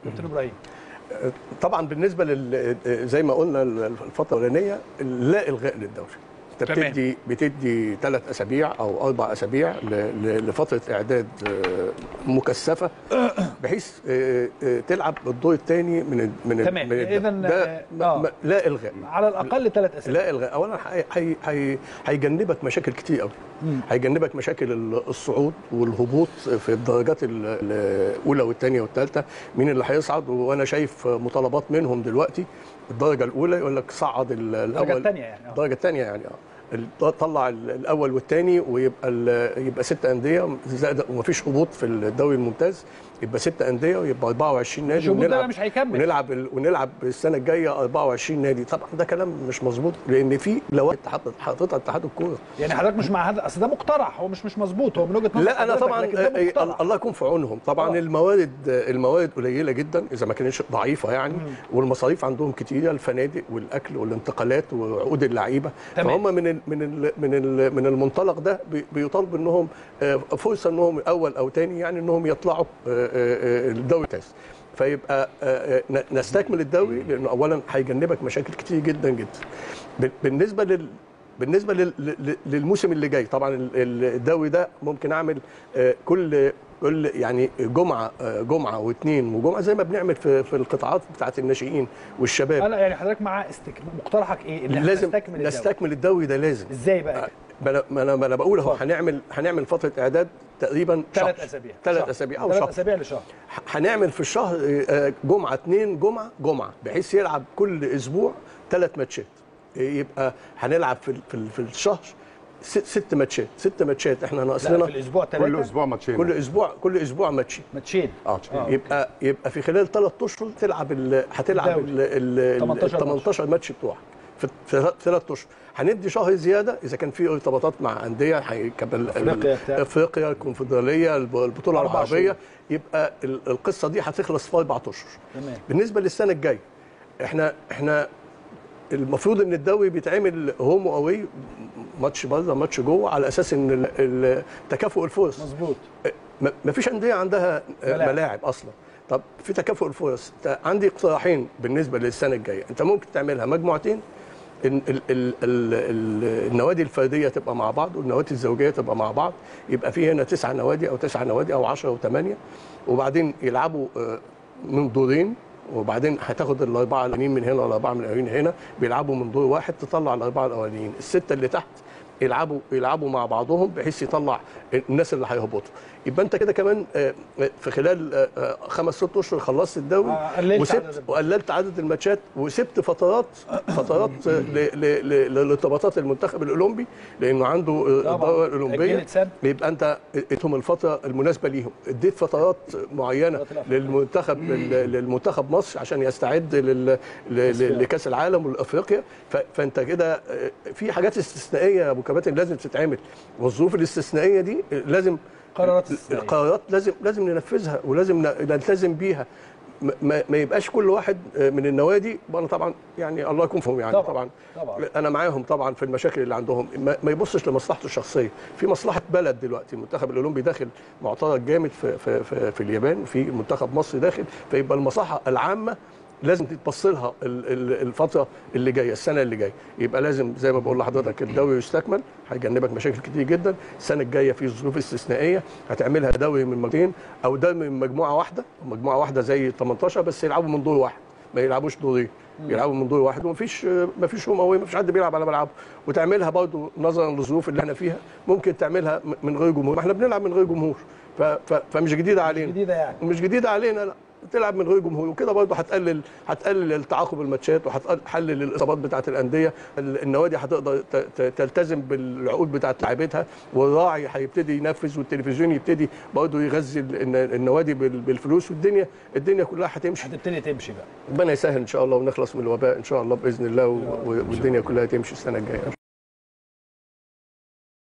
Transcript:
كابتن ابراهيم طبعا بالنسبه لل زي ما قلنا الفتره الاولانيه لا الغاء للدوري انت تمام. بتدي بتدي ثلاث اسابيع او اربع اسابيع ل- ل- لفتره اعداد آه، مكثفه بحيث آه، آه، تلعب الدور الثاني من ال- من ال- تمام. من ال- إذن، ده آه، م- آه. م- لا الغاء على الاقل ثلاث اسابيع لا الغاء اولا هي- هي- هي- هيجنبك مشاكل كتير قوي هيجنبك مشاكل ال- الصعود والهبوط في الدرجات ال- الاولى والثانيه والثالثه مين اللي هيصعد وانا شايف مطالبات منهم دلوقتي الدرجه الاولى يقول لك صعد ال- الاول الثانية يعني، آه. الدرجه الثانيه يعني اه ال- طلع ال- الاول والثاني ويبقى ال- يبقى ست انديه زائد ومفيش هبوط في الدوري الممتاز يبقى ست انديه ويبقى 24 نادي مش هبوط ده ونلعب- مش هيكمل. ونلعب ال- ونلعب السنه الجايه 24 نادي طبعا ده كلام مش مظبوط لان في لوائح اتحاد حاططها اتحاد الكوره يعني حضرتك مش مع هذا اصل ده مقترح هو مش مش مظبوط هو من وجهه نظر لا انا حضرتك، طبعا لكن ده آه، مقترح. الله يكون في عونهم طبعا آه. الموارد الموارد قليله جدا اذا ما كانتش ضعيفه يعني والمصاريف عندهم كتيره الفنادق والاكل والانتقالات وعقود اللعيبه تمام. فهم من ال من ال من ال من المنطلق ده بي- بيطالب انهم آه، فرصه انهم اول او ثاني يعني انهم يطلعوا آه، آه، آه، الدوري التاسع فيبقى آه، آه، ن- نستكمل الدوري لانه اولا هيجنبك مشاكل كتير جدا جدا بال- بالنسبه لل بالنسبه لل- لل- للموسم اللي جاي طبعا ال- ال- الدوري ده ممكن اعمل آه، كل كل يعني جمعه آه، جمعه واثنين وجمعه زي ما بنعمل في في القطاعات بتاعه الناشئين والشباب لا يعني حضرتك مع استكمال مقترحك ايه؟ ان احنا لازم نستكمل الدوري. نستكمل الدوري ده لازم ازاي بقى؟ ما انا ما انا, ما أنا بقول اهو اتفضل. هنعمل هنعمل فتره اعداد تقريبا ثلاث شهر. اسابيع ثلاث شهر. اسابيع او ثلاث شهر اسابيع لشهر هنعمل في الشهر آه، جمعه اثنين جمعه جمعه بحيث يلعب كل اسبوع ثلاث ماتشات يبقى هنلعب في ال- في ال- في الشهر ست, ست ماتشات ست ماتشات احنا ناقص لا لنا في الاسبوع كل ثلاثه اسبوع ماتشين كل اسبوع كل اسبوع ماتشين ماتشين اه آه، يبقى يبقى في خلال ثلاث اشهر تلعب ال- هتلعب ال ال- 18 ال 18 ماتش بتوعك في في ثلاث اشهر هندي شهر زياده اذا كان في ارتباطات مع انديه هيكمل أفريقيا بتاع. افريقيا الكونفدراليه الب- البطوله أربع العربيه شهور. يبقى ال- القصه دي هتخلص في اربع اشهر تمام بالنسبه للسنه الجايه احنا احنا المفروض ان الدوري بيتعمل هوم واوي ماتش بره ماتش جوه على اساس ان ال- ال- تكافؤ الفرص مظبوط ما فيش انديه عندها ملاعب. ملاعب, ملاعب اصلا طب في تكافؤ الفرص أنت عندي اقتراحين بالنسبه للسنه الجايه انت ممكن تعملها مجموعتين ال ال ال ال ال النوادي الفرديه تبقى مع بعض والنوادي الزوجيه تبقى مع بعض يبقى في هنا تسع نوادي او تسع نوادي او 10 او 8 وبعدين يلعبوا آه، من دورين وبعدين هتاخد الاربعه الاولانيين من هنا والاربعه من الاولانيين هنا بيلعبوا من دور واحد تطلع الاربعه الاولانيين السته اللي تحت يلعبوا يلعبوا مع بعضهم بحيث يطلع الناس اللي هيهبطوا يبقى انت كده كمان آه، في خلال آه، آه، خمس ست اشهر خلصت الدوري آه، قللت عدد وسبت الماتشات. وقللت عدد الماتشات وسبت فترات فترات آه، ل- ل- ل- لارتباطات المنتخب الاولمبي لانه عنده آه، طبعاً. الدوره الاولمبيه أجلت سنة. يبقى انت اديتهم الفتره المناسبه ليهم اديت فترات معينه فترات الأفريقية. للمنتخب للمنتخب مصر عشان يستعد لل- ل- لكاس العالم والافريقيا ف- فانت كده آه، في حاجات استثنائيه يا ابو كباتن لازم تتعمل والظروف الاستثنائيه دي آه، لازم قرارات استثنائية. القرارات لازم لازم ننفذها ولازم ن- نلتزم بيها ما- ما, ما يبقاش كل واحد آه، من النوادي وانا طبعا يعني الله يكون فيهم يعني طبعاً، طبعا, طبعاً. انا معاهم طبعا في المشاكل اللي عندهم ما, ما يبصش لمصلحته الشخصيه في مصلحه بلد دلوقتي المنتخب الاولمبي داخل معترك جامد في في في, في اليابان وفي منتخب مصر داخل فيبقى المصلحه العامه لازم تتبص لها ال- ال- الفتره اللي جايه السنه اللي جايه يبقى لازم زي ما بقول لحضرتك الدوري يستكمل هيجنبك مشاكل كتير جدا السنه الجايه في ظروف استثنائيه هتعملها دوري من مجموعتين او دوري من مجموعه واحده مجموعه واحده زي 18 بس يلعبوا من دور واحد ما يلعبوش دورين يلعبوا من دور واحد ومفيش مفيش هوم قوي مفيش حد بيلعب على ملعبه وتعملها برضو نظرا للظروف اللي احنا فيها ممكن تعملها م- من غير جمهور ما احنا بنلعب من غير جمهور ف- ف- فمش جديده علينا جديده يعني مش جديده علينا لا تلعب من غير جمهور وكده برضه هتقلل هتقلل التعاقب الماتشات وهتقلل الاصابات بتاعه الانديه ال- النوادي هتقدر ت- ت- تلتزم بالعقود بتاعه لاعبتها والراعي هيبتدي ينفذ والتلفزيون يبتدي برضه يغذي ال- الن- النوادي بال- بالفلوس والدنيا الدنيا كلها هتمشي هتبتدي تمشي بقى ربنا يسهل ان شاء الله ونخلص من الوباء ان شاء الله باذن الله و- و- والدنيا كلها تمشي السنه الجايه